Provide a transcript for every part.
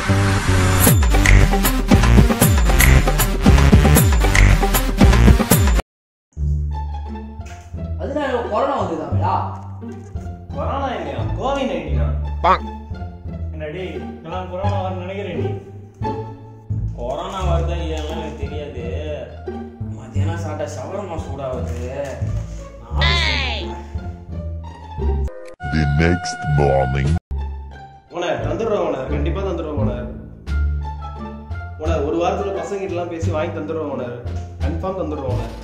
அதனால கொரோனா வந்துதாங்களா கொரோனா இல்லையா கோவிட் நைன்டீனா என்னடி நான் கொரோனா வரும்னு நினைக்கிறேன் நீ கொரோனா வருதா இல்லையாலாம் எனக்கு தெரியாது மத்தியானம் சாப்பிட்ட சவரமா சூடாகுது The next morning. ஓனர் தந்துடுறோம் ஓனர் கண்டிப்பா தந்துடுறோம் ஓனர் ஓனர் ஒரு வாரத்துல பசங்க கிட்ட எல்லாம் பேசி வாங்கி தந்துடுறோம் ஓனர் கன்ஃபார்ம் தந்துடுறோம் ஓனர்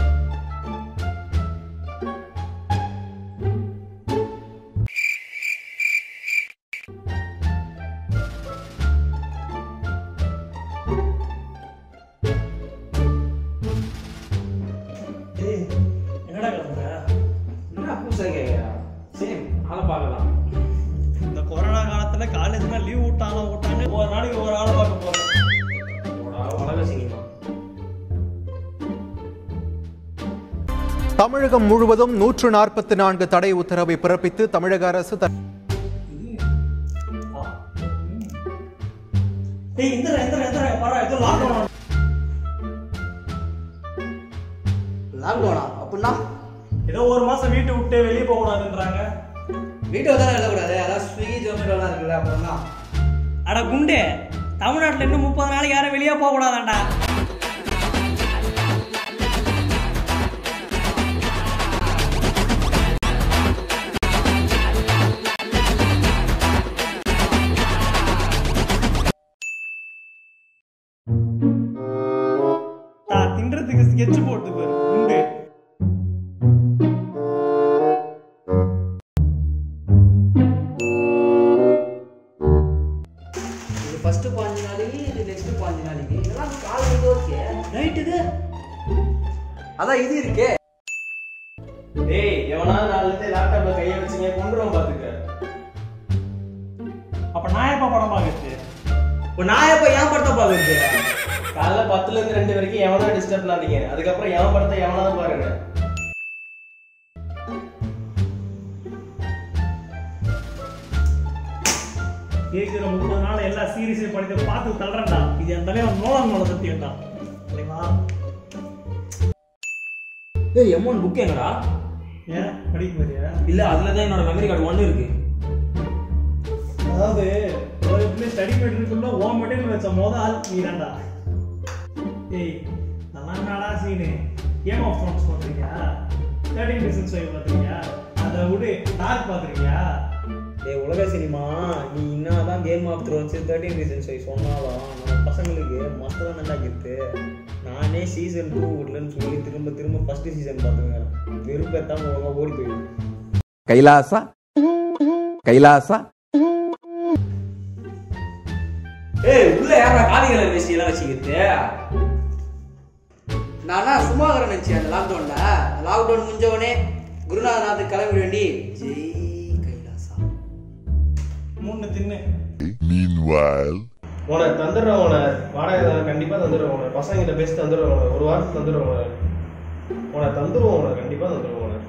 டேய் என்னடா கிளம்புற என்ன புதுசா கேட்குறா சரி ஆளை பார்க்கலாம் இந்த கொரோனா காலத்துல காலேஜ்ல லீவ் விட்டாங்க விட்டாங்க ஒரு நாளைக்கு ஒரு ஆளை பார்க்க போறேன் உலக சினிமா தமிழகம் முழுவதும் நூற்று நாற்பத்தி நான்கு தடை உத்தரவை பிறப்பித்து தமிழக அரசு த- டேய் இந்திர இந்திர இந்திர பாரு இது லாக்டவுன் லாக்டவுனா அப்படின்னா ஏதோ ஒரு மாசம் வீட்டை விட்டு வெளியே போக கூடாதுன்றாங்க வீட்டு தானே எழுதக்கூடாது அதான் ஸ்விக்கி ஜொமேட்டோலாம் இருக்குல்ல அப்படின்னா அட குண்டு தமிழ்நாட்டுல இன்னும் முப்பது நாளைக்கு யாரும் வெளியே போக கூடாதாண்டா நான் தின்றதுக்கு ஸ்கெட்ச் போட்டு பாரு குண்டு இது ஃபர்ஸ்ட் பாஞ்சு நாளைக்கு இது நெக்ஸ்ட் பாஞ்சு நாளைக்கு இதெல்லாம் காலையில் ஓகே நைட்டுக்கு அதான் இது இருக்கே டேய் எவனாவது நாலு இருந்து லேப்டாப்ல கையை வச்சுங்க கொண்டுருவோம் பாத்துக்க அப்ப நான் எப்ப படம் பார்க்கறது இப்போ நான் எப்போ ஏன் படத்தை பார்க்குறது காலைல பத்துல இருந்து ரெண்டு வரைக்கும் எவனா டிஸ்டர்ப் பண்ணாதீங்க அதுக்கப்புறம் எவன் படத்தை எவனாவது பாருங்க கேட்கிற முப்பது நாள் எல்லா சீரியஸையும் படித்து பார்த்து தள்ளுறேன்டா இது என் தலைவன் நோலன் மேல சத்தியம்டா சரிங்களா ஏய் எம்மோன் புக் எங்கடா ஏன் படிக்க மாதிரியா இல்ல அதுல தான் என்னோட மெமரி கார்டு ஒன்று இருக்கு அதாவது உலகத்துல ஸ்டடி மெட்டீரியலுக்குள்ள ஓ மெட்டீரியல் வச்ச மொத ஆள் நீ தான்டா ஏய் நல்லா நாடா சீனு கேம் ஆஃப் த்ரோன்ஸ் பார்த்துருக்கியா தேர்ட்டின் ரீசன்ஸ் ஃபைவ் பார்த்துருக்கியா அதை விடு டார்க் பார்த்துருக்கியா டேய் உலக சினிமா நீ என்னதான் game of thrones thirteen reasons five சொன்னாலும் நம்ம பசங்களுக்கு மஸ்ட் தான் நல்லா இருக்கு நானே சீசன் டூ விடலன்னு சொல்லி திரும்ப திரும்ப ஃபர்ஸ்ட் சீசன் பார்த்துருக்கேன் விருப்பத்தான் ஒழுங்கா ஓடி போயிடுது கைலாசா கைலாசா ஏய் உள்ள யாரா காவி கலர் வேஷ்டி எல்லாம் வச்சுக்கிட்டு நானா சும்மா இருக்கிறேன் நினச்சேன் அந்த லாக்டவுனில் லாக்டவுன் முடிஞ்சவொடனே குருநாதநாத்துக்கு கிளம்பிட வேண்டி ஜெய் கைலாசா மூணு தின்னு Meanwhile. ஓனர் தந்துடுறோம் ஓனர் வாடகை தான் கண்டிப்பா தந்துடுறோம் ஓனர் பசங்க கிட்ட பேசி தந்துடுறோம் ஓனர் ஒரு வாரத்துக்கு தந்துடுறோம் ஓனர் ஓனர் தந்துடுவோம் ஓனர் கண்டிப்பா தந்துடுவோம் ஓனர்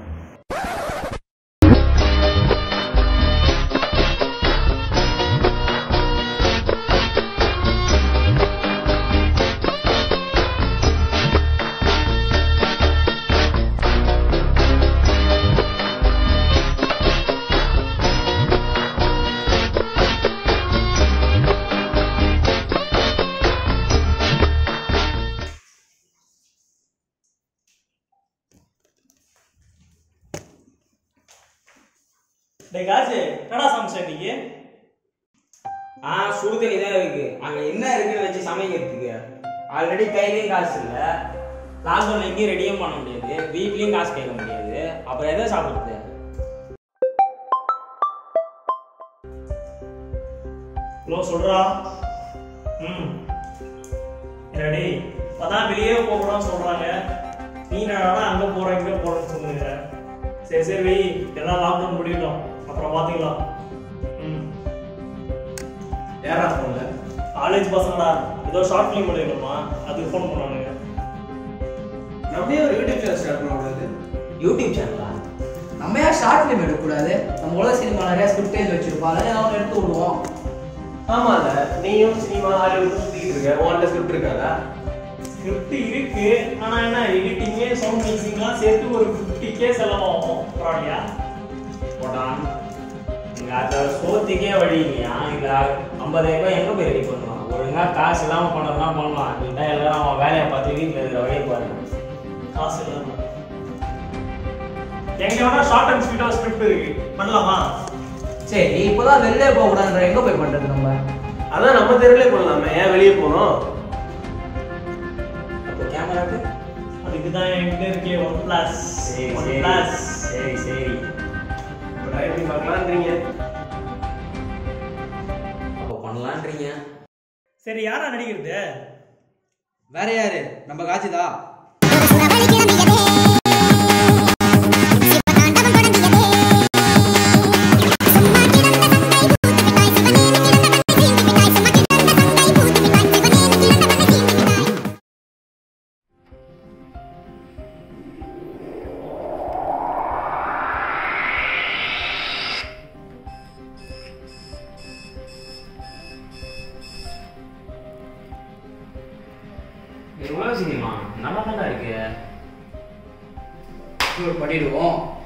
டேய் காசு என்னடா சமைச்ச இன்னைக்கு ஆ சுடு தண்ணி தான் இருக்கு அங்க என்ன இருக்குன்னு வச்சு சமைக்கிறதுக்கு ஆல்ரெடி கையிலயும் காசு இல்ல லாக்டவுன்ல எங்கேயும் ரெடியும் பண்ண முடியாது வீட்லயும் காசு கேட்க முடியாது அப்புறம் எதை சாப்பிடுறது ஹலோ சொல்றா ம் என்னடி அதான் வெளியே போகக்கூடாதுன்னு சொல்றாங்க நீ என்னடா அங்க போற இங்க போறேன்னு சொல்லுங்க சரி சரி வை எல்லாம் லாக்டவுன் முடியட்டும் அப்புறம் பாத்துக்கலாம் ம் யாரா போன்ல காலேஜ் பசங்கடா ஏதோ ஷார்ட் ஃபிலிம் எடுக்கணுமா அதுக்கு ஃபோன் பண்ணானுங்க அப்படியே ஒரு யூடியூப் சேனல் ஸ்டார்ட் பண்ணக்கூடாது யூடியூப் சேனலா நம்ம ஏன் ஷார்ட் ஃபிலிம் எடுக்கக்கூடாது நம்ம உலக சினிமா நிறைய ஸ்கிரிப்டேஜ் வச்சிருப்போம் அதில் ஏதாவது ஒன்று எடுத்து விடுவோம் ஆமால நீயும் சினிமா ஹாலிவுட் சுத்திட்டு இருக்க உன்கிட்ட ஸ்கிரிப்ட் இருக்காதா ஸ்கிரிப்ட் இருக்கு ஆனா என்ன எடிட்டிங்கு சவுண்ட் மிக்சிங்லாம் சேர்த்து ஒரு ஃபிஃப்டி கே செலவாகும் பரவாயில்லையா போட்டான் இங்க அந்த சோத்துக்கே வழி இல்லையா இந்த ஐம்பதாயிரம் ரூபாய் எங்க போய் ரெடி பண்ணுவான் ஒழுங்கா காசு இல்லாம பண்ணலாம் பண்ணலாம் நீட்டா எல்லாரும் அவன் வேலையை பார்த்து வீட்டுல இருக்கிற வழியை பாருங்க காசு இல்லாம எங்க வேணா ஷார்ட் அண்ட் ஸ்வீட்டா ஸ்கிரிப்ட் இருக்கு பண்ணலாமா சரி இப்போதான் வெளிலே போக கூடாதுன்ற எங்க போய் பண்றது நம்ம அதான் நம்ம தெருவிலே பண்ணலாமே ஏன் வெளியே போகணும் அப்போ கேமராக்கு அதுக்கு தான் என்கிட்ட இருக்கே ஒன் பிளஸ் சரி ஒன் சரி பிளஸ் சரி சரி இப்போ ட்ரை பண்ணி பார்க்கலான்றீங்க அப்போ பண்ணலான்றீங்க சரி யாரா நடிக்கிறது வேற யாரு நம்ம காட்சிதா எவ்வளோ சினிமா நல்லா தான்டா இருக்கு பண்ணிடுவோம்